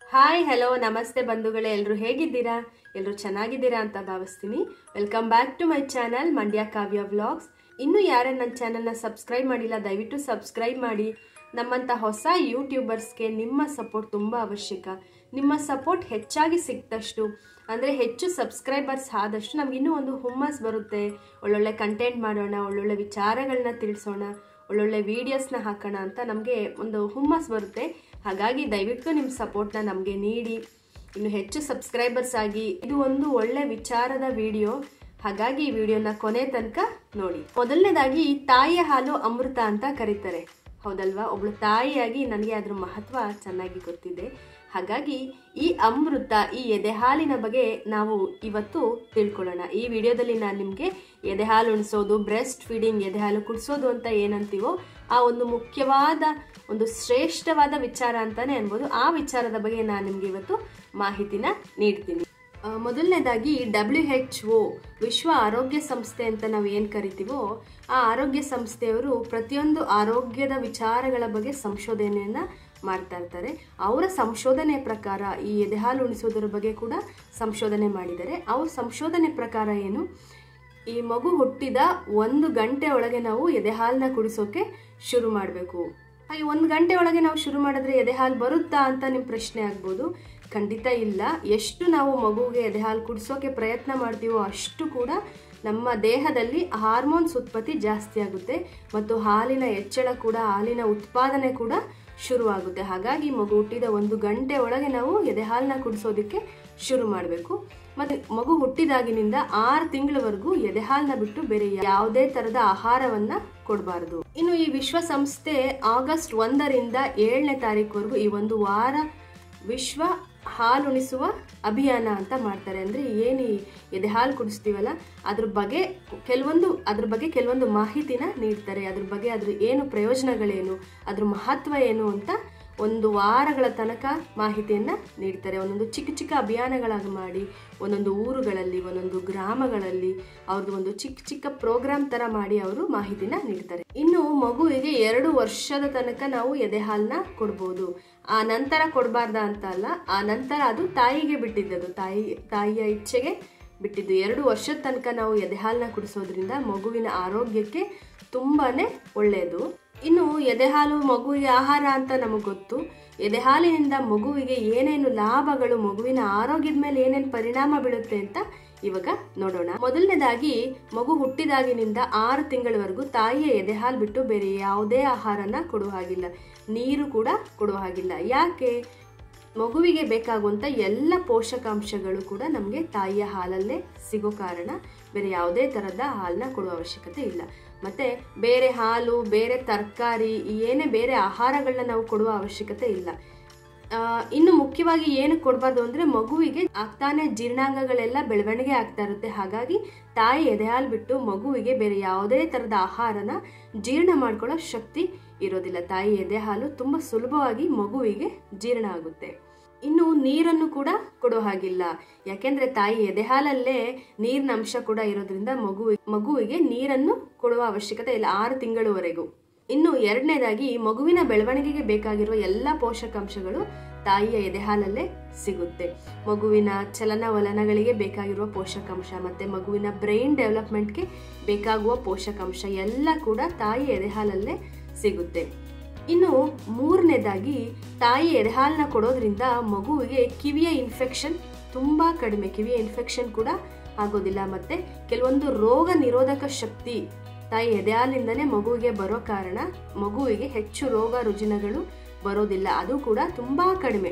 hi hello ನಮಸ್ತೆ ಬಂಧುಗಳೇ ಎಲ್ಲರೂ ಹೇಗಿದ್ದೀರಾ ಎಲ್ಲರೂ ಚೆನ್ನಾಗಿದ್ದೀರಾ ಅಂತ ಭಾವಿಸ್ತೀನಿ welcome back to my channel Mandya Kavya vlogs ಇನ್ನೂ ಯಾರೇ ನನ್ನ ಚಾನಲ್ನ ಸಬ್ಸ್ಕ್ರೈಬ್ ಮಾಡಿಲ್ಲ ದಯವಿಟ್ಟು ಸಬ್ಸ್ಕ್ರೈಬ್ ಮಾಡಿ ನಮ್ಮಂಥ ಹೊಸ ಯೂಟ್ಯೂಬರ್ಸ್ಗೆ ನಿಮ್ಮ ಸಪೋರ್ಟ್ ತುಂಬ ಅವಶ್ಯಕ ನಿಮ್ಮ ಸಪೋರ್ಟ್ ಹೆಚ್ಚಾಗಿ ಸಿಕ್ತಷ್ಟು ಅಂದರೆ ಹೆಚ್ಚು ಸಬ್ಸ್ಕ್ರೈಬರ್ಸ್ ಆದಷ್ಟು ನಮ್ಗೆ ಇನ್ನೂ ಒಂದು ಹುಮ್ಮಸ್ ಬರುತ್ತೆ ಒಳ್ಳೊಳ್ಳೆ ಕಂಟೆಂಟ್ ಮಾಡೋಣ ಒಳ್ಳೊಳ್ಳೆ ವಿಚಾರಗಳನ್ನ ತಿಳಿಸೋಣ ಒಳ್ಳೊಳ್ಳೆ ವೀಡಿಯೋಸ್ನ ಹಾಕೋಣ ಅಂತ ನಮಗೆ ಒಂದು ಹುಮ್ಮಸ್ ಬರುತ್ತೆ ಹಾಗಾಗಿ ದಯವಿಟ್ಟು ನಿಮ್ಮ ಸಪೋರ್ಟ್ನ ನಮಗೆ ನೀಡಿ ಇನ್ನು ಹೆಚ್ಚು ಸಬ್ಸ್ಕ್ರೈಬರ್ಸ್ ಆಗಿ ಇದು ಒಂದು ಒಳ್ಳೆ ವಿಚಾರದ ವಿಡಿಯೋ ಹಾಗಾಗಿ ಈ ವಿಡಿಯೋನ ಕೊನೆ ತನಕ ನೋಡಿ ಮೊದಲನೇದಾಗಿ ತಾಯಿಯ ಹಾಲು ಅಮೃತ ಅಂತ ಕರೀತಾರೆ ಹೌದಲ್ವಾ ಒಬ್ಳು ತಾಯಿಯಾಗಿ ನನಗೆ ಅದ್ರ ಮಹತ್ವ ಚೆನ್ನಾಗಿ ಗೊತ್ತಿದೆ ಹಾಗಾಗಿ ಈ ಅಮೃತ ಈ ಎದೆ ಹಾಲಿನ ಬಗ್ಗೆ ನಾವು ಇವತ್ತು ತಿಳ್ಕೊಳ್ಳೋಣ ಈ ವಿಡಿಯೋದಲ್ಲಿ ನಾನು ನಿಮಗೆ ಎದೆ ಹಾಲು ಉಣಿಸೋದು ಬ್ರೆಸ್ಟ್ ಫೀಡಿಂಗ್ ಎದೆ ಹಾಲು ಕುಡಿಸೋದು ಅಂತ ಏನಂತೀವೋ ಆ ಒಂದು ಮುಖ್ಯವಾದ ಒಂದು ಶ್ರೇಷ್ಠವಾದ ವಿಚಾರ ಅಂತಾನೆ ಅನ್ಬೋದು ಆ ವಿಚಾರದ ಬಗ್ಗೆ ನಾನು ನಿಮ್ಗೆ ಇವತ್ತು ಮಾಹಿತಿನ ನೀಡ್ತೀನಿ ಆ, ಮೊದಲನೇದಾಗಿ ಡಬ್ಲ್ಯೂ ಹೆಚ್ ಒ ವಿಶ್ವ ಆರೋಗ್ಯ ಸಂಸ್ಥೆ ಅಂತ ನಾವು ಏನು ಕರಿತೀವೋ ಆ ಆರೋಗ್ಯ ಸಂಸ್ಥೆಯವರು ಪ್ರತಿಯೊಂದು ಆರೋಗ್ಯದ ವಿಚಾರಗಳ ಬಗ್ಗೆ ಸಂಶೋಧನೆಯನ್ನ ಮಾಡ್ತಾ ಇರ್ತಾರೆ ಅವರ ಸಂಶೋಧನೆ ಪ್ರಕಾರ ಈ ಎದೆಹಾಲು ಉಣಿಸೋದರ ಬಗ್ಗೆ ಕೂಡ ಸಂಶೋಧನೆ ಮಾಡಿದ್ದಾರೆ ಅವ್ರ ಸಂಶೋಧನೆ ಪ್ರಕಾರ ಏನು ಈ ಮಗು ಹುಟ್ಟಿದ ಒಂದು ಗಂಟೆ ಒಳಗೆ ನಾವು ಎದೆಹಾಲನ್ನ ಕುಡಿಸೋಕೆ ಶುರು ಮಾಡಬೇಕು ಈ ಒಂದು ಗಂಟೆ ಒಳಗೆ ನಾವು ಶುರು ಮಾಡಿದ್ರೆ ಎದೆಹಾಲು ಬರುತ್ತಾ ಅಂತ ನಿಮ್ಮ ಪ್ರಶ್ನೆ ಆಗ್ಬೋದು ಖಂಡಿತ ಇಲ್ಲ ಎಷ್ಟು ನಾವು ಮಗುವಿಗೆ ಎದೆಹಾಲು ಕುಡಿಸೋಕೆ ಪ್ರಯತ್ನ ಮಾಡ್ತೀವೋ ಅಷ್ಟು ಕೂಡ ನಮ್ಮ ದೇಹದಲ್ಲಿ ಹಾರ್ಮೋನ್ಸ್ ಉತ್ಪತ್ತಿ ಜಾಸ್ತಿ ಆಗುತ್ತೆ ಮತ್ತು ಹಾಲಿನ ಹೆಚ್ಚಳ ಕೂಡ ಹಾಲಿನ ಉತ್ಪಾದನೆ ಕೂಡ ಶುರುವಾಗುತ್ತೆ ಹಾಗಾಗಿ ಮಗು ಹುಟ್ಟಿದ ಒಂದು ಗಂಟೆ ಒಳಗೆ ನಾವು ಎದೆಹಾಲನ್ನ ಕುಡಿಸೋದಕ್ಕೆ ಶುರು ಮಾಡಬೇಕು ಮತ್ತೆ ಮಗು ಹುಟ್ಟಿದಾಗಿನಿಂದ ಆರು ತಿಂಗಳವರೆಗೂ ಎದೆಹಾಲನ್ನ ಬಿಟ್ಟು ಬೇರೆ ಯಾವುದೇ ತರದ ಆಹಾರವನ್ನ ಕೊಡಬಾರದು ಇನ್ನು ಈ ವಿಶ್ವಸಂಸ್ಥೆ ಆಗಸ್ಟ್ ಒಂದರಿಂದ ಏಳನೇ ತಾರೀಕುವರೆಗೂ ಈ ಒಂದು ವಾರ ವಿಶ್ವ ಹಾಲುಣಿಸುವ ಅಭಿಯಾನ ಅಂತ ಮಾಡ್ತಾರೆ ಅಂದ್ರೆ ಏನು ಈ ಎದೆ ಹಾಲು ಕುಡಿಸ್ತೀವಲ್ಲ ಅದ್ರ ಬಗ್ಗೆ ಕೆಲವೊಂದು ಅದ್ರ ಬಗ್ಗೆ ಕೆಲವೊಂದು ಮಾಹಿತಿನ ನೀಡ್ತಾರೆ ಅದ್ರ ಬಗ್ಗೆ ಅದ್ರ ಏನು ಪ್ರಯೋಜನಗಳೇನು ಅದ್ರ ಮಹತ್ವ ಏನು ಅಂತ ಒಂದು ವಾರಗಳ ತನಕ ಮಾಹಿತಿಯನ್ನ ನೀಡ್ತಾರೆ ಒಂದೊಂದು ಚಿಕ್ಕ ಚಿಕ್ಕ ಅಭಿಯಾನಗಳಾಗಿ ಮಾಡಿ ಒಂದೊಂದು ಊರುಗಳಲ್ಲಿ ಒಂದೊಂದು ಗ್ರಾಮಗಳಲ್ಲಿ ಅವ್ರದ್ದು ಒಂದು ಚಿಕ್ಕ ಚಿಕ್ಕ ಪ್ರೋಗ್ರಾಮ್ ತರ ಮಾಡಿ ಅವರು ಮಾಹಿತಿನ ನೀಡ್ತಾರೆ ಇನ್ನು ಮಗುವಿಗೆ ಎರಡು ವರ್ಷದ ತನಕ ನಾವು ಎದೆ ಹಾಲನ್ನ ಕೊಡ್ಬೋದು ಆ ನಂತರ ಕೊಡಬಾರ್ದ ಅಂತ ಅಲ್ಲ ಆ ನಂತರ ಅದು ತಾಯಿಗೆ ಬಿಟ್ಟಿದ್ದದು ತಾಯಿ ತಾಯಿಯ ಇಚ್ಛೆಗೆ ಬಿಟ್ಟಿದ್ದು ಎರಡು ವರ್ಷದ ತನಕ ನಾವು ಎದೆ ಹಾಲನ್ನ ಕುಡಿಸೋದ್ರಿಂದ ಮಗುವಿನ ಆರೋಗ್ಯಕ್ಕೆ ತುಂಬಾನೇ ಒಳ್ಳೆಯದು ಇನ್ನು ಎದೆಹಾಲು ಮಗುವಿಗೆ ಆಹಾರ ಅಂತ ನಮಗೆ ಗೊತ್ತು ಎದೆಹಾಲಿನಿಂದ ಮಗುವಿಗೆ ಏನೇನು ಲಾಭಗಳು ಮಗುವಿನ ಆರೋಗ್ಯದ ಮೇಲೆ ಏನೇನು ಪರಿಣಾಮ ಬೀಳುತ್ತೆ ಅಂತ ಇವಾಗ ನೋಡೋಣ ಮೊದಲನೇದಾಗಿ ಮಗು ಹುಟ್ಟಿದಾಗಿನಿಂದ ಆರು ತಿಂಗಳವರೆಗೂ ತಾಯಿಯ ಎದೆಹಾಲು ಬಿಟ್ಟು ಬೇರೆ ಯಾವುದೇ ಆಹಾರನ ಕೊಡುವ ಹಾಗಿಲ್ಲ ನೀರು ಕೂಡ ಕೊಡುವ ಹಾಗಿಲ್ಲ ಯಾಕೆ ಮಗುವಿಗೆ ಬೇಕಾಗುವಂಥ ಎಲ್ಲ ಪೋಷಕಾಂಶಗಳು ಕೂಡ ನಮಗೆ ತಾಯಿಯ ಹಾಲಲ್ಲೇ ಸಿಗೋ ಕಾರಣ ಬೇರೆ ಯಾವುದೇ ಥರದ ಹಾಲನ್ನ ಕೊಡುವ ಅವಶ್ಯಕತೆ ಇಲ್ಲ ಮತ್ತೆ ಬೇರೆ ಹಾಲು ಬೇರೆ ತರಕಾರಿ ಏನೇ ಬೇರೆ ಆಹಾರಗಳನ್ನ ನಾವು ಕೊಡುವ ಅವಶ್ಯಕತೆ ಇಲ್ಲ ಆ, ಇನ್ನು ಮುಖ್ಯವಾಗಿ ಏನು ಕೊಡಬಾರ್ದು ಅಂದ್ರೆ ಮಗುವಿಗೆ ಆಗ್ತಾನೆ ಜೀರ್ಣಾಂಗಗಳೆಲ್ಲ ಬೆಳವಣಿಗೆ ಆಗ್ತಾ ಇರುತ್ತೆ ಹಾಗಾಗಿ ತಾಯಿ ಎದೆಹಾಲು ಬಿಟ್ಟು ಮಗುವಿಗೆ ಬೇರೆ ಯಾವುದೇ ಥರದ ಆಹಾರನ ಜೀರ್ಣ ಮಾಡ್ಕೊಳ್ಳೋ ಶಕ್ತಿ ಇರೋದಿಲ್ಲ ತಾಯಿ ಎದೆಹಾಲು ತುಂಬ ಸುಲಭವಾಗಿ ಮಗುವಿಗೆ ಜೀರ್ಣ ಆಗುತ್ತೆ ಇನ್ನು ನೀರನ್ನು ಕೂಡ ಕೊಡೋ ಹಾಗಿಲ್ಲ ಯಾಕೆಂದ್ರೆ ತಾಯಿ ಎದೆಹಾಲಲ್ಲೇ ನೀರಿನ ಅಂಶ ಕೂಡ ಇರೋದ್ರಿಂದ ಮಗು ಮಗುವಿಗೆ ನೀರನ್ನು ಕೊಡುವ ಅವಶ್ಯಕತೆ ಇಲ್ಲ ಆರು ತಿಂಗಳವರೆಗೂ ಇನ್ನು ಎರಡನೇದಾಗಿ ಮಗುವಿನ ಬೆಳವಣಿಗೆಗೆ ಬೇಕಾಗಿರುವ ಎಲ್ಲ ಪೋಷಕಾಂಶಗಳು ತಾಯಿಯ ಎದೆಹಾಲಲ್ಲೇ ಸಿಗುತ್ತೆ ಮಗುವಿನ ಚಲನವಲನಗಳಿಗೆ ಬೇಕಾಗಿರುವ ಪೋಷಕಾಂಶ ಮತ್ತೆ ಮಗುವಿನ ಬ್ರೈನ್ ಡೆವಲಪ್ಮೆಂಟ್ಗೆ ಬೇಕಾಗುವ ಪೋಷಕಾಂಶ ಎಲ್ಲ ಕೂಡ ತಾಯಿ ಎದೆಹಾಲಲ್ಲೇ ಸಿಗುತ್ತೆ ಇನ್ನು ಮೂರನೇದಾಗಿ ತಾಯಿ ಎದೆಹಾಲನ್ನ ಕೊಡೋದ್ರಿಂದ ಮಗುವಿಗೆ ಕಿವಿಯ ಇನ್ಫೆಕ್ಷನ್ ತುಂಬಾ ಕಡಿಮೆ ಕಿವಿಯ ಇನ್ಫೆಕ್ಷನ್ ಕೂಡ ಆಗೋದಿಲ್ಲ ಮತ್ತೆ ಕೆಲವೊಂದು ರೋಗ ನಿರೋಧಕ ಶಕ್ತಿ ತಾಯಿ ಎದೆಹಾಲಿಂದನೇ ಮಗುವಿಗೆ ಬರೋ ಕಾರಣ ಮಗುವಿಗೆ ಹೆಚ್ಚು ರೋಗ ರುಜಿನಗಳು ಬರೋದಿಲ್ಲ ಅದು ಕೂಡ ತುಂಬಾ ಕಡಿಮೆ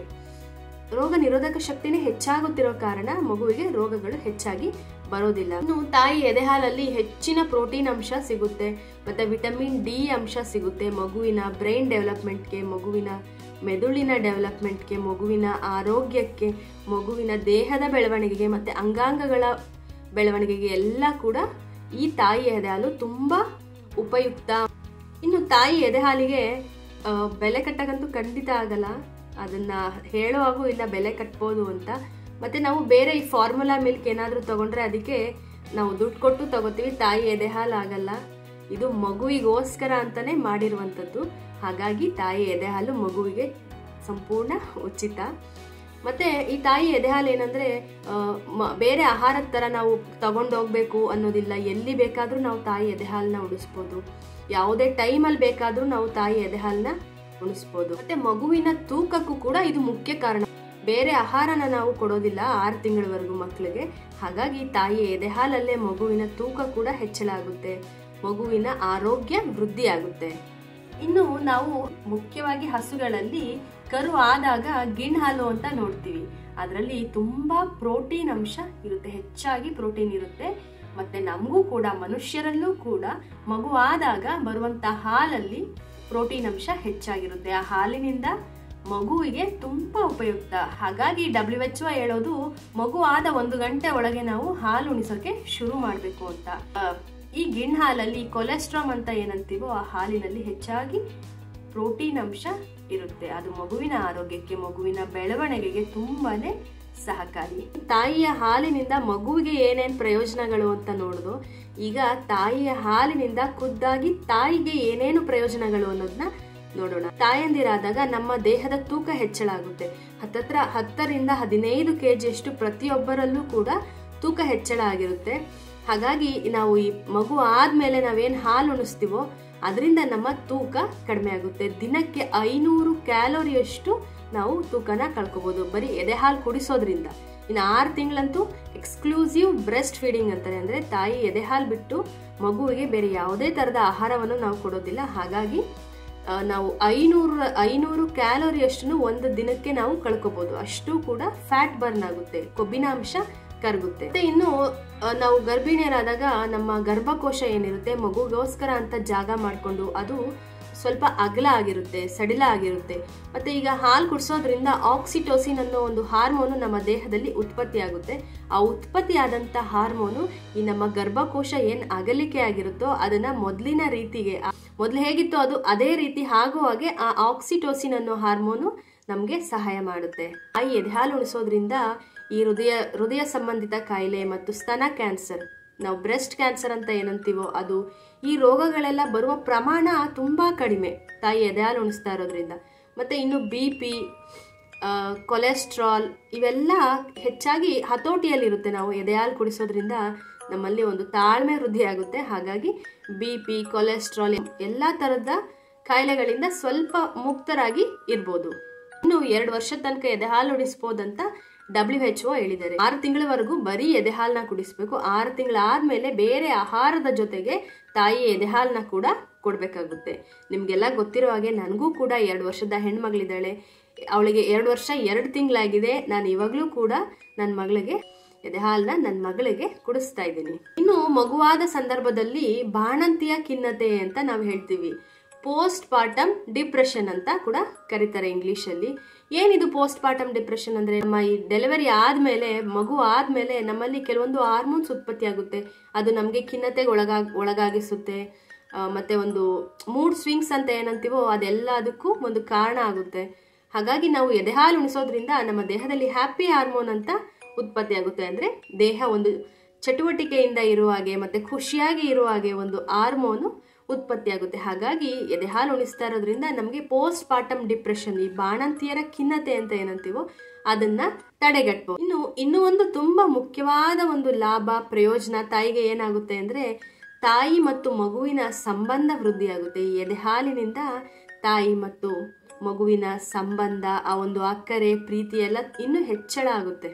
ರೋಗ ನಿರೋಧಕ ಶಕ್ತಿನೇ ಹೆಚ್ಚಾಗುತ್ತಿರೋ ಕಾರಣ ಮಗುವಿಗೆ ರೋಗಗಳು ಹೆಚ್ಚಾಗಿ ಬರೋದಿಲ್ಲ ಇನ್ನು ತಾಯಿ ಎದೆಹಾಲಲ್ಲಿ ಹೆಚ್ಚಿನ ಪ್ರೋಟೀನ್ ಅಂಶ ಸಿಗುತ್ತೆ ಮತ್ತೆ ವಿಟಮಿನ್ ಡಿ ಅಂಶ ಸಿಗುತ್ತೆ ಮಗುವಿನ ಬ್ರೈನ್ ಡೆವಲಪ್ಮೆಂಟ್ಗೆ ಮಗುವಿನ ಮೆದುಳಿನ ಡೆವಲಪ್ಮೆಂಟ್ಗೆ ಮಗುವಿನ ಆರೋಗ್ಯಕ್ಕೆ ಮಗುವಿನ ದೇಹದ ಬೆಳವಣಿಗೆಗೆ ಮತ್ತೆ ಅಂಗಾಂಗಗಳ ಬೆಳವಣಿಗೆಗೆ ಎಲ್ಲ ಕೂಡ ಈ ತಾಯಿ ಎದೆಹಾಲು ತುಂಬಾ ಉಪಯುಕ್ತ ಇನ್ನು ತಾಯಿ ಎದೆಹಾಲಿಗೆ ಆ, ಬೆಲೆ ಕಟ್ಟಕ್ಕಂತೂ ಖಂಡಿತ ಆಗಲ್ಲ ಅದನ್ನ ಹೇಳುವಾಗೂ ಇಲ್ಲ ಬೆಲೆ ಕಟ್ಬೋದು ಅಂತ ಮತ್ತೆ ನಾವು ಬೇರೆ ಈ ಫಾರ್ಮುಲಾ ಮಿಲ್ಕ್ ಏನಾದರೂ ತಗೊಂಡ್ರೆ ಅದಕ್ಕೆ ನಾವು ದುಡ್ಡು ಕೊಟ್ಟು ತಗೋತೀವಿ ತಾಯಿ ಎದೆ ಹಾಲು ಆಗಲ್ಲ ಇದು ಮಗುವಿಗೋಸ್ಕರ ಅಂತಾನೆ ಮಾಡಿರುವಂಥದ್ದು ಹಾಗಾಗಿ ತಾಯಿ ಎದೆ ಹಾಲು ಮಗುವಿಗೆ ಸಂಪೂರ್ಣ ಉಚಿತ ಮತ್ತೆ ಈ ತಾಯಿ ಎದೆಹಾಲು ಏನಂದ್ರೆ ಆ, ಮ- ಬೇರೆ ಆಹಾರದ ತರ ನಾವು ತಗೊಂಡೋಗ್ಬೇಕು ಅನ್ನೋದಿಲ್ಲ ಎಲ್ಲಿ ಬೇಕಾದ್ರೂ ನಾವು ತಾಯಿ ಎದೆಹಾಲನ್ನ ಉಣಿಸ್ಬೋದು ಯಾವುದೇ ಟೈಮಲ್ಲಿ ಬೇಕಾದ್ರೂ ನಾವು ತಾಯಿ ಎದೆಹಾಲನ್ನ ಉಣಿಸ್ಬೋದು ಮತ್ತೆ ಮಗುವಿನ ತೂಕಕ್ಕೂ ಕೂಡ ಇದು ಮುಖ್ಯ ಕಾರಣ ಬೇರೆ ಆಹಾರನ ನಾವು ಕೊಡೋದಿಲ್ಲ ಆರು ತಿಂಗಳವರೆಗೂ ಮಕ್ಕಳಿಗೆ ಹಾಗಾಗಿ ತಾಯಿ ಎದೆಹಾಲಲ್ಲೇ ಮಗುವಿನ ತೂಕ ಕೂಡ ಹೆಚ್ಚಳ ಆಗುತ್ತೆ ಮಗುವಿನ ಆರೋಗ್ಯ ವೃದ್ಧಿ ಆಗುತ್ತೆ ಇನ್ನು ನಾವು ಮುಖ್ಯವಾಗಿ ಹಸುಗಳಲ್ಲಿ ಕರು ಆದಾಗ ಗಿಣ್ ಹಾಲು ಅಂತ ನೋಡ್ತೀವಿ ಅದರಲ್ಲಿ ತುಂಬಾ ಪ್ರೋಟೀನ್ ಅಂಶ ಇರುತ್ತೆ ಹೆಚ್ಚಾಗಿ ಪ್ರೋಟೀನ್ ಇರುತ್ತೆ ಮತ್ತೆ ನಮಗೂ ಕೂಡ ಮನುಷ್ಯರಲ್ಲೂ ಕೂಡ ಮಗು ಆದಾಗ ಬರುವಂತ ಹಾಲಲ್ಲಿ ಪ್ರೋಟೀನ್ ಅಂಶ ಹೆಚ್ಚಾಗಿರುತ್ತೆ ಆ ಹಾಲಿನಿಂದ ಮಗುವಿಗೆ ತುಂಬಾ ಉಪಯುಕ್ತ ಹಾಗಾಗಿ ಡಬ್ಲ್ಯೂ ಎಚ್ ಒ ಹೇಳೋದು ಮಗು ಆದ ಒಂದು ಗಂಟೆ ಒಳಗೆ ನಾವು ಹಾಲು ಉಣಿಸೋಕೆ ಶುರು ಮಾಡಬೇಕು ಅಂತ ಆ, ಈ ಗಿಣ್ ಹಾಲಲ್ಲಿ ಕೊಲೆಸ್ಟ್ರಾಮ್ ಅಂತ ಏನಂತೀವೋ ಆ ಹಾಲಿನಲ್ಲಿ ಹೆಚ್ಚಾಗಿ ಪ್ರೋಟೀನ್ ಅಂಶ ಇರುತ್ತೆ ಅದು ಮಗುವಿನ ಆರೋಗ್ಯಕ್ಕೆ ಮಗುವಿನ ಬೆಳವಣಿಗೆಗೆ ತುಂಬಾನೇ ಸಹಕಾರಿ ತಾಯಿಯ ಹಾಲಿನಿಂದ ಮಗುವಿಗೆ ಏನೇನ್ ಪ್ರಯೋಜನಗಳು ಅಂತ ನೋಡುದು ಈಗ ತಾಯಿಯ ಹಾಲಿನಿಂದ ಖುದ್ದಾಗಿ ತಾಯಿಗೆ ಏನೇನು ಪ್ರಯೋಜನಗಳು ಅನ್ನೋದನ್ನ ನೋಡೋಣ ತಾಯಂದಿರಾದಾಗ ನಮ್ಮ ದೇಹದ ತೂಕ ಹೆಚ್ಚಳ ಆಗುತ್ತೆ ಹತ್ತತ್ರ ಹತ್ತರಿಂದ ಹದಿನೈದು ಕೆಜಿಯಷ್ಟು ಪ್ರತಿಯೊಬ್ಬರಲ್ಲೂ ಕೂಡ ತೂಕ ಹೆಚ್ಚಳ ಆಗಿರುತ್ತೆ ಹಾಗಾಗಿ ನಾವು ಈ ಮಗು ಆದ್ಮೇಲೆ ನಾವೇನ್ ಹಾಲು ಉಣಿಸ್ತೀವೋ ಅದರಿಂದ ನಮ್ಮ ತೂಕ ಕಡಿಮೆ ಆಗುತ್ತೆ ದಿನಕ್ಕೆ ಐನೂರು ಕ್ಯಾಲೋರಿಯಷ್ಟು ನಾವು ತೂಕನ ಕಳ್ಕೊಬಹುದು ಬರೀ ಎದೆ ಹಾಲು ಕುಡಿಸೋದ್ರಿಂದ ಇನ್ನು ಆರು ತಿಂಗಳಂತೂ ಎಕ್ಸ್ಕ್ಲೂಸಿವ್ ಬ್ರೆಸ್ಟ್ ಫೀಡಿಂಗ್ ಅಂತಾರೆ ಅಂದ್ರೆ ತಾಯಿ ಎದೆ ಹಾಲು ಬಿಟ್ಟು ಮಗುವಿಗೆ ಬೇರೆ ಯಾವುದೇ ತರದ ಆಹಾರವನ್ನು ನಾವು ಕೊಡೋದಿಲ್ಲ ಹಾಗಾಗಿ ಆ, ನಾವು ಐನೂರು ಐನೂರು ಕ್ಯಾಲೋರಿ ಅಷ್ಟನ್ನು ಒಂದು ದಿನಕ್ಕೆ ನಾವು ಕಳ್ಕೊಬಹುದು ಅಷ್ಟು ಕೂಡ ಫ್ಯಾಟ್ ಬರ್ನ್ ಆಗುತ್ತೆ ಕೊಬ್ಬಿನ ಅಂಶ ಕರಗುತ್ತೆ ಮತ್ತೆ ಇನ್ನು ಆ, ನಾವು ಗರ್ಭಿಣಿಯರಾದಾಗ ನಮ್ಮ ಗರ್ಭಕೋಶ ಏನಿರುತ್ತೆ ಮಗುಗೋಸ್ಕರ ಅಂತ ಜಾಗ ಮಾಡಿಕೊಂಡು ಅದು ಸ್ವಲ್ಪ ಅಗಲ ಆಗಿರುತ್ತೆ ಸಡಿಲ ಆಗಿರುತ್ತೆ ಮತ್ತೆ ಈಗ ಹಾಲು ಕುಡಿಸೋದ್ರಿಂದ ಆಕ್ಸಿಟೋಸಿನ್ ಅನ್ನೋ ಒಂದು ಹಾರ್ಮೋನು ನಮ್ಮ ದೇಹದಲ್ಲಿ ಉತ್ಪತ್ತಿ ಆಗುತ್ತೆ ಆ ಉತ್ಪತ್ತಿ ಆದಂತ ಹಾರ್ಮೋನು ಈ ನಮ್ಮ ಗರ್ಭಕೋಶ ಏನ್ ಅಗಲಿಕೆ ಆಗಿರುತ್ತೋ ಅದನ್ನ ಮೊದಲಿನ ರೀತಿಗೆ ಮೊದಲು ಹೇಗಿತ್ತೋ ಅದು ಅದೇ ರೀತಿ ಆಗುವ ಹಾಗೆ ಆ ಆಕ್ಸಿಟೋಸಿನ್ ಅನ್ನೋ ಹಾರ್ಮೋನು ನಮಗೆ ಸಹಾಯ ಮಾಡುತ್ತೆ ಆ ಎದೆಹಾಲು ಉಣಿಸೋದ್ರಿಂದ ಈ ಹೃದಯ ಹೃದಯ ಸಂಬಂಧಿತ ಕಾಯಿಲೆ ಮತ್ತು ಸ್ತನ ಕ್ಯಾನ್ಸರ್ ನಾವು ಬ್ರೆಸ್ಟ್ ಕ್ಯಾನ್ಸರ್ ಅಂತ ಏನಂತೀವೋ ಅದು ಈ ರೋಗಗಳೆಲ್ಲ ಬರುವ ಪ್ರಮಾಣ ತುಂಬಾ ಕಡಿಮೆ ತಾಯಿ ಎದೆಹಾಲು ಉಣಿಸ್ತಾ ಇರೋದ್ರಿಂದ ಮತ್ತೆ ಇನ್ನು ಬಿ ಪಿ ಕೊಲೆಸ್ಟ್ರಾಲ್ ಇವೆಲ್ಲ ಹೆಚ್ಚಾಗಿ ಹತೋಟಿಯಲ್ಲಿರುತ್ತೆ ನಾವು ಎದೆಹಾಲು ಕುಡಿಸೋದ್ರಿಂದ ನಮ್ಮಲ್ಲಿ ಒಂದು ತಾಳ್ಮೆ ವೃದ್ಧಿ ಆಗುತ್ತೆ ಹಾಗಾಗಿ ಬಿ ಪಿ ಕೊಲೆಸ್ಟ್ರಾಲ್ ಎಲ್ಲ ಥರದ ಕಾಯಿಲೆಗಳಿಂದ ಸ್ವಲ್ಪ ಮುಕ್ತರಾಗಿ ಇರ್ಬೋದು ಇನ್ನು ಎರಡು ವರ್ಷ ತನಕ ಎದೆ ಹಾಲು ಉಡಿಸ್ಬೋದಂತ ಡಬ್ಲ್ಯೂ ಎಚ್ ಒ ಹೇಳಿದ್ದಾರೆ ಆರು ತಿಂಗಳವರೆಗೂ ಬರೀ ಎದೆ ಹಾಲನ್ನ ಕುಡಿಸ್ಬೇಕು ಆರು ತಿಂಗಳಾದ್ಮೇಲೆ ಬೇರೆ ಆಹಾರದ ಜೊತೆಗೆ ತಾಯಿ ಎದೆ ಹಾಲನ್ನ ಕೂಡ ಕೊಡ್ಬೇಕಾಗುತ್ತೆ ನಿಮ್ಗೆಲ್ಲ ಗೊತ್ತಿರೋ ಹಾಗೆ ನನಗೂ ಕೂಡ ಎರಡು ವರ್ಷದ ಹೆಣ್ಮಗಳಿದ್ದಾಳೆ ಅವಳಿಗೆ ಎರಡು ವರ್ಷ ಎರಡು ತಿಂಗಳಾಗಿದೆ ನಾನು ಇವಾಗಲೂ ಕೂಡ ನನ್ನ ಮಗಳಿಗೆ ಎದೆ ಹಾಲನ್ನ ನನ್ನ ಮಗಳಿಗೆ ಕುಡಿಸ್ತಾ ಇದ್ದೀನಿ ಇನ್ನು ಮಗುವಾದ ಸಂದರ್ಭದಲ್ಲಿ ಬಾಣಂತಿಯ ಖಿನ್ನತೆ ಅಂತ ನಾವು ಹೇಳ್ತೀವಿ ಪೋಸ್ಟ್ ಪಾರ್ಟಮ್ ಡಿಪ್ರೆಷನ್ ಅಂತ ಕೂಡ ಕರೀತಾರೆ ಇಂಗ್ಲಿಷಲ್ಲಿ ಏನಿದು ಪೋಸ್ಟ್ ಪಾರ್ಟಮ್ ಡಿಪ್ರೆಷನ್ ಅಂದ್ರೆ ನಮ್ಮ ಈ ಡೆಲಿವರಿ ಆದ್ಮೇಲೆ ಮಗು ಆದ್ಮೇಲೆ ನಮ್ಮಲ್ಲಿ ಕೆಲವೊಂದು ಹಾರ್ಮೋನ್ಸ್ ಉತ್ಪತ್ತಿ ಆಗುತ್ತೆ ಅದು ನಮಗೆ ಖಿನ್ನತೆಗೆ ಒಳಗಾಗ್ ಒಳಗಾಗಿಸುತ್ತೆ ಆ, ಮತ್ತೆ ಒಂದು ಮೂಡ್ ಸ್ವಿಂಗ್ಸ್ ಅಂತ ಏನಂತೀವೋ ಅದೆಲ್ಲದಕ್ಕೂ ಒಂದು ಕಾರಣ ಆಗುತ್ತೆ ಹಾಗಾಗಿ ನಾವು ಎದೆಹಾಲು ಉಣಿಸೋದ್ರಿಂದ ನಮ್ಮ ದೇಹದಲ್ಲಿ ಹ್ಯಾಪಿ ಹಾರ್ಮೋನ್ ಅಂತ ಉತ್ಪತ್ತಿ ಆಗುತ್ತೆ ಅಂದ್ರೆ ದೇಹ ಒಂದು ಚಟುವಟಿಕೆಯಿಂದ ಇರುವ ಹಾಗೆ ಮತ್ತೆ ಖುಷಿಯಾಗಿ ಇರುವ ಹಾಗೆ ಒಂದು ಹಾರ್ಮೋನು ಉತ್ಪತ್ತಿ ಆಗುತ್ತೆ ಹಾಗಾಗಿ ಎದೆಹಾಲು ಉಣಿಸ್ತಾ ಇರೋದ್ರಿಂದ ನಮಗೆ ಪೋಸ್ಟ್ ಪಾರ್ಟಮ್ ಡಿಪ್ರೆಷನ್ ಈ ಬಾಣಂತಿಯರ ಖಿನ್ನತೆ ಅಂತ ಏನಂತೀವೋ ಅದನ್ನ ತಡೆಗಟ್ಟಬಹುದು ಇನ್ನು ಇನ್ನೂ ಒಂದು ತುಂಬಾ ಮುಖ್ಯವಾದ ಒಂದು ಲಾಭ ಪ್ರಯೋಜನ ತಾಯಿಗೆ ಏನಾಗುತ್ತೆ ಅಂದ್ರೆ ತಾಯಿ ಮತ್ತು ಮಗುವಿನ ಸಂಬಂಧ ವೃದ್ಧಿಯಾಗುತ್ತೆ ಈ ಎದೆಹಾಲಿನಿಂದ ತಾಯಿ ಮತ್ತು ಮಗುವಿನ ಸಂಬಂಧ ಆ ಒಂದು ಅಕ್ಕರೆ ಪ್ರೀತಿ ಎಲ್ಲ ಇನ್ನೂ ಹೆಚ್ಚಳ ಆಗುತ್ತೆ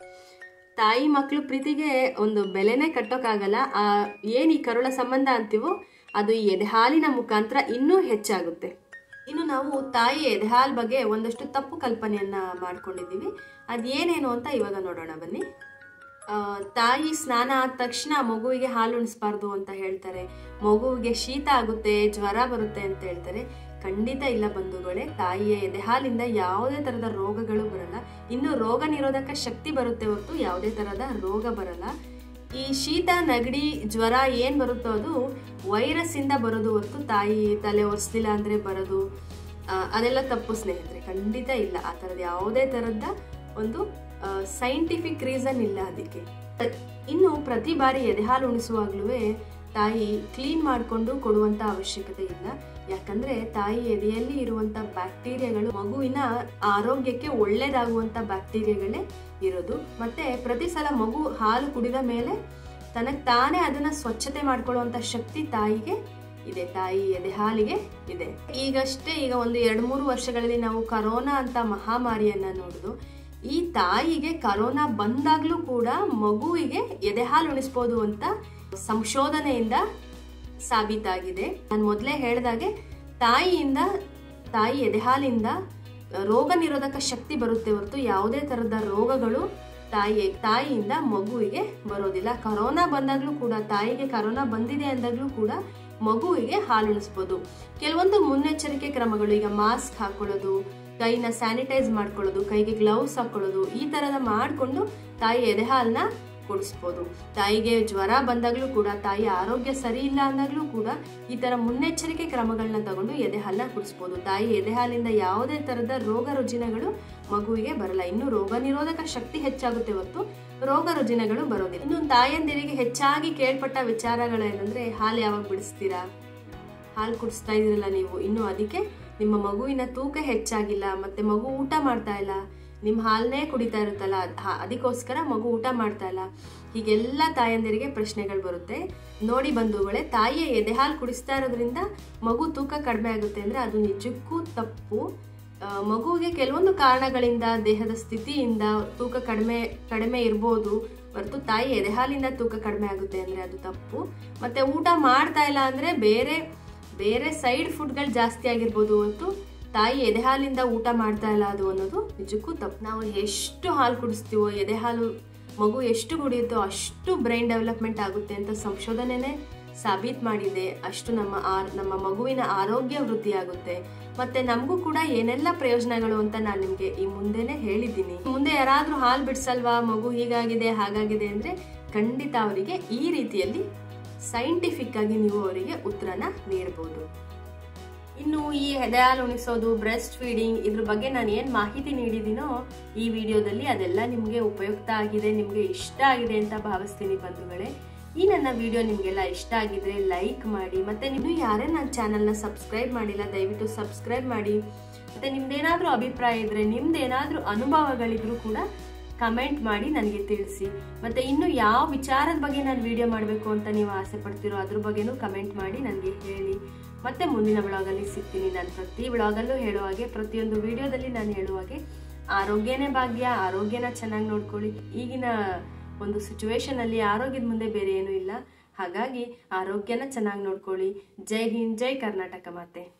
ತಾಯಿ ಮಕ್ಕಳು ಪ್ರೀತಿಗೆ ಒಂದು ಬೆಲೆನೇ ಕಟ್ಟೋಕ್ಕಾಗಲ್ಲ ಆ ಏನು ಈ ಕರುಳ ಸಂಬಂಧ ಅಂತೀವೋ ಅದು ಈ ಎದೆಹಾಲಿನ ಮುಖಾಂತರ ಇನ್ನೂ ಹೆಚ್ಚಾಗುತ್ತೆ ಇನ್ನು ನಾವು ತಾಯಿ ಎದೆಹಾಲ್ ಬಗ್ಗೆ ಒಂದಷ್ಟು ತಪ್ಪು ಕಲ್ಪನೆಯನ್ನ ಮಾಡ್ಕೊಂಡಿದ್ದೀವಿ ಅದೇನೇನು ಅಂತ ಇವಾಗ ನೋಡೋಣ ಬನ್ನಿ ಆ, ತಾಯಿ ಸ್ನಾನ ಆದ ತಕ್ಷಣ ಮಗುವಿಗೆ ಹಾಲು ಉಣಿಸ್ಬಾರ್ದು ಅಂತ ಹೇಳ್ತಾರೆ ಮಗುವಿಗೆ ಶೀತ ಆಗುತ್ತೆ ಜ್ವರ ಬರುತ್ತೆ ಅಂತ ಹೇಳ್ತಾರೆ ಖಂಡಿತ ಇಲ್ಲ ಬಂಧುಗಳೇ ತಾಯಿಯ ಎದೆ ಹಾಲಿಂದ ಯಾವುದೇ ತರದ ರೋಗಗಳು ಬರಲ್ಲ ಇನ್ನು ರೋಗ ನಿರೋಧಕ ಶಕ್ತಿ ಬರುತ್ತೆ ಹೊರತು ಯಾವುದೇ ತರದ ರೋಗ ಬರಲ್ಲ ಈ ಶೀತ ನೆಗಡಿ ಜ್ವರ ಏನ್ ಬರುತ್ತೋ ಅದು ವೈರಸ್ ಇಂದ ಬರೋದು ಹೊರತು ತಾಯಿ ತಲೆ ಒರೆಸ್ಲಿಲ್ಲ ಅಂದ್ರೆ ಬರೋದು ಆ, ಅದೆಲ್ಲ ತಪ್ಪು ಸ್ನೇಹಿತರೆ ಖಂಡಿತ ಇಲ್ಲ ಆ ಥರದ ಯಾವುದೇ ಥರದ ಒಂದು ಸೈಂಟಿಫಿಕ್ ರೀಸನ್ ಇಲ್ಲ ಅದಕ್ಕೆ ಇನ್ನು ಪ್ರತಿ ಬಾರಿ ಎದೆಹಾಲು ಉಣಿಸುವಾಗ್ಲೂ ತಾಯಿ ಕ್ಲೀನ್ ಮಾಡಿಕೊಂಡು ಕೊಡುವಂತ ಅವಶ್ಯಕತೆ ಇಲ್ಲ ಯಾಕಂದ್ರೆ ತಾಯಿ ಎದೆಯಲ್ಲಿ ಇರುವಂತ ಬ್ಯಾಕ್ಟೀರಿಯಾಗಳು ಮಗುವಿನ ಆರೋಗ್ಯಕ್ಕೆ ಒಳ್ಳೇದಾಗುವಂತ ಬ್ಯಾಕ್ಟೀರಿಯಾಗಳೇ ಇರೋದು ಮತ್ತೆ ಪ್ರತಿ ಸಲ ಮಗು ಹಾಲು ಕುಡಿದ ಮೇಲೆ ತನಗ್ ತಾನೇ ಅದನ್ನ ಸ್ವಚ್ಛತೆ ಮಾಡ್ಕೊಳ್ಳುವಂತ ಶಕ್ತಿ ತಾಯಿಗೆ ಇದೆ ತಾಯಿ ಎದೆ ಹಾಲಿಗೆ ಇದೆ ಈಗಷ್ಟೇ ಈಗ ಒಂದು ಎರಡು ಮೂರು ವರ್ಷಗಳಲ್ಲಿ ನಾವು ಕರೋನಾ ಅಂತ ಮಹಾಮಾರಿಯನ್ನ ನೋಡುದು ಈ ತಾಯಿಗೆ ಕರೋನಾ ಬಂದಾಗ್ಲೂ ಕೂಡ ಮಗುವಿಗೆ ಎದೆ ಹಾಲು ಉಣಿಸ್ಬೋದು ಅಂತ ಸಂಶೋಧನೆಯಿಂದ ಸಾಬೀತಾಗಿದೆ ನಾನು ಮೊದಲೇ ಹೇಳ್ದಾಗೆ ತಾಯಿಯಿಂದ ತಾಯಿ ಎದೆ ಹಾಲಿಂದ ರೋಗ ನಿರೋಧಕ ಶಕ್ತಿ ಬರುತ್ತೆ ಹೊರತು ಯಾವುದೇ ತರದ ರೋಗಗಳು ತಾಯಿ ತಾಯಿಯಿಂದ ಮಗುವಿಗೆ ಬರೋದಿಲ್ಲ ಕರೋನಾ ಬಂದಾಗ್ಲೂ ಕೂಡ ತಾಯಿಗೆ ಕರೋನಾ ಬಂದಿದೆ ಅಂದಾಗ್ಲೂ ಕೂಡ ಮಗುವಿಗೆ ಹಾಲುಣಿಸ್ಬೋದು ಕೆಲವೊಂದು ಮುನ್ನೆಚ್ಚರಿಕೆ ಕ್ರಮಗಳು ಈಗ ಮಾಸ್ಕ್ ಹಾಕೊಳ್ಳೋದು ಕೈನ ಸ್ಯಾನಿಟೈಸ್ ಮಾಡ್ಕೊಳ್ಳೋದು ಕೈಗೆ ಗ್ಲೌಸ್ ಹಾಕೊಳ್ಳೋದು ಈ ತರದ ಮಾಡಿಕೊಂಡು ತಾಯಿ ಎದೆ ಹಾಲನ್ನ ಕೊಡಿಸ್ಬೋದು ತಾಯಿಗೆ ಜ್ವರ ಬಂದಾಗ್ಲೂ ಕೂಡ ತಾಯಿ ಆರೋಗ್ಯ ಸರಿ ಇಲ್ಲ ಅಂದಾಗ್ಲೂ ಕೂಡ ಈ ತರ ಮುನ್ನೆಚ್ಚರಿಕೆ ಕ್ರಮಗಳನ್ನ ತಗೊಂಡು ಎದೆ ಹಾಲನ್ನ ಕುಡಿಸ್ಬೋದು ತಾಯಿ ಎದೆ ಹಾಲಿಂದ ಯಾವುದೇ ತರದ ರೋಗ ರುಜಿನಗಳು ಮಗುವಿಗೆ ಬರಲ್ಲ ಇನ್ನು ರೋಗ ನಿರೋಧಕ ಶಕ್ತಿ ಹೆಚ್ಚಾಗುತ್ತೆ ಹೊರತು ರೋಗ ರುಜಿನಗಳು ಬರೋದಿಲ್ಲ ಇನ್ನು ತಾಯಂದಿರಿಗೆ ಹೆಚ್ಚಾಗಿ ಕೇಳ್ಪಟ್ಟ ವಿಚಾರಗಳೇನಂದ್ರೆ ಹಾಲು ಯಾವಾಗ ಬಿಡಿಸ್ತೀರಾ ಹಾಲು ಕುಡಿಸ್ತಾ ಇದ್ರಲ್ಲ ನೀವು ಇನ್ನು ಅದಕ್ಕೆ ನಿಮ್ಮ ಮಗುವಿನ ತೂಕ ಹೆಚ್ಚಾಗಿಲ್ಲ ಮತ್ತೆ ಮಗು ಊಟ ಮಾಡ್ತಾ ಇಲ್ಲ ನಿಮ್ಮ ಹಾಲನ್ನೇ ಕುಡಿತಾ ಇರುತ್ತಲ್ಲ ಅದಕ್ಕೋಸ್ಕರ ಮಗು ಊಟ ಮಾಡ್ತಾ ಇಲ್ಲ ಹೀಗೆಲ್ಲ ತಾಯಂದಿರಿಗೆ ಪ್ರಶ್ನೆಗಳು ಬರುತ್ತೆ ನೋಡಿ ಬಂಧುಗಳೇ ತಾಯಿಯ ಎದೆ ಹಾಲು ಕುಡಿಸ್ತಾ ಇರೋದ್ರಿಂದ ಮಗು ತೂಕ ಕಡಿಮೆ ಆಗುತ್ತೆ ಅಂದ್ರೆ ಅದು ನಿಜಕ್ಕೂ ತಪ್ಪು ಮಗುವಿಗೆ ಕೆಲವೊಂದು ಕಾರಣಗಳಿಂದ ದೇಹದ ಸ್ಥಿತಿಯಿಂದ ತೂಕ ಕಡಿಮೆ ಕಡಿಮೆ ಇರ್ಬೋದು ಹೊರತು ತಾಯಿ ಎದೆ ಹಾಲಿಂದ ತೂಕ ಕಡಿಮೆ ಆಗುತ್ತೆ ಅಂದ್ರೆ ಅದು ತಪ್ಪು ಮತ್ತೆ ಊಟ ಮಾಡ್ತಾ ಇಲ್ಲ ಅಂದ್ರೆ ಬೇರೆ ಬೇರೆ ಸೈಡ್ ಫುಡ್ಗಳು ಜಾಸ್ತಿ ಆಗಿರ್ಬೋದು ಹೊರತು ತಾಯಿ ಎದೆ ಹಾಲಿಂದ ಊಟ ಮಾಡ್ತಾ ಇಲ್ಲ ಅದು ಅನ್ನೋದು ನಿಜಕ್ಕೂ ತಪ್ಪು ನಾವು ಎಷ್ಟು ಹಾಲು ಕುಡಿಸ್ತೀವೋ ಎದೆ ಹಾಲು ಮಗು ಎಷ್ಟು ಕುಡಿಯುತ್ತೋ ಅಷ್ಟು ಬ್ರೈನ್ ಡೆವಲಪ್ಮೆಂಟ್ ಆಗುತ್ತೆ ಅಂತ ಸಂಶೋಧನೆನೇ ಸಾಬೀತ್ ಮಾಡಿದೆ ಅಷ್ಟು ನಮ್ಮ ಆರ್ ನಮ್ಮ ಮಗುವಿನ ಆರೋಗ್ಯ ವೃದ್ಧಿ ಆಗುತ್ತೆ ಮತ್ತೆ ನಮಗೂ ಕೂಡ ಏನೆಲ್ಲ ಪ್ರಯೋಜನಗಳು ಅಂತ ನಾನು ನಿಮಗೆ ಈ ಮುಂದೆನೆ ಹೇಳಿದ್ದೀನಿ ಮುಂದೆ ಯಾರಾದ್ರೂ ಹಾಲು ಬಿಡ್ಸಲ್ವಾ ಮಗು ಹೀಗಾಗಿದೆ ಹಾಗಾಗಿದೆ ಅಂದ್ರೆ ಖಂಡಿತ ಅವರಿಗೆ ಈ ರೀತಿಯಲ್ಲಿ ಸೈಂಟಿಫಿಕ್ ಆಗಿ ನೀವು ಅವರಿಗೆ ಉತ್ತರನ ನೀಡಬಹುದು ಇನ್ನು ಈ ಎದೆ ಹಾಲು ಉಣಿಸೋದು ಬ್ರೆಸ್ಟ್ ಫೀಡಿಂಗ್ ಇದ್ರ ಬಗ್ಗೆ ನಾನು ಏನು ಮಾಹಿತಿ ನೀಡಿದ್ದೀನೋ ಈ ವಿಡಿಯೋದಲ್ಲಿ ಅದೆಲ್ಲ ನಿಮಗೆ ಉಪಯುಕ್ತ ಆಗಿದೆ ನಿಮಗೆ ಇಷ್ಟ ಆಗಿದೆ ಅಂತ ಭಾವಿಸ್ತೀನಿ ಬಂಧುಗಳೇ ಈ ನನ್ನ ವಿಡಿಯೋ ನಿಮಗೆಲ್ಲ ಇಷ್ಟ ಆಗಿದ್ರೆ ಲೈಕ್ ಮಾಡಿ ಮತ್ತೆ ನೀವು ಯಾರೇ ನನ್ನ ಚಾನಲ್ನ ಸಬ್ಸ್ಕ್ರೈಬ್ ಮಾಡಿಲ್ಲ ದಯವಿಟ್ಟು ಸಬ್ಸ್ಕ್ರೈಬ್ ಮಾಡಿ ಮತ್ತೆ ನಿಮ್ದೇನಾದ್ರೂ ಅಭಿಪ್ರಾಯ ಇದ್ರೆ ನಿಮ್ದೇನಾದ್ರೂ ಅನುಭವಗಳಿದ್ರು ಕೂಡ ಕಮೆಂಟ್ ಮಾಡಿ ನನಗೆ ತಿಳಿಸಿ ಮತ್ತೆ ಇನ್ನು ಯಾವ ವಿಚಾರದ ಬಗ್ಗೆ ನಾನು ವಿಡಿಯೋ ಮಾಡಬೇಕು ಅಂತ ನೀವು ಆಸೆ ಪಡ್ತೀರೋ ಅದ್ರ ಬಗ್ಗೆನೂ ಕಮೆಂಟ್ ಮಾಡಿ ನನಗೆ ಹೇಳಿ ಮತ್ತೆ ಮುಂದಿನ ವ್ಲಾಗಲ್ಲಿ ಸಿಗ್ತೀನಿ ನಾನು ಪ್ರತಿ ವ್ಲಾಗಲ್ಲೂ ಹೇಳುವ ಹಾಗೆ ಪ್ರತಿಯೊಂದು ವಿಡಿಯೋದಲ್ಲಿ ನಾನು ಹೇಳುವ ಹಾಗೆ ಆರೋಗ್ಯನೇ ಭಾಗ್ಯ ಆರೋಗ್ಯನ ಚೆನ್ನಾಗಿ ನೋಡ್ಕೊಳ್ಳಿ ಈಗಿನ ಒಂದು ಸಿಚುವೇಶನ್ ಅಲ್ಲಿ ಆರೋಗ್ಯದ ಮುಂದೆ ಬೇರೆ ಏನೂ ಇಲ್ಲ ಹಾಗಾಗಿ ಆರೋಗ್ಯನ ಚೆನ್ನಾಗಿ ನೋಡ್ಕೊಳ್ಳಿ ಜೈ ಹಿಂದ್ ಜೈ ಕರ್ನಾಟಕ ಮಾತೆ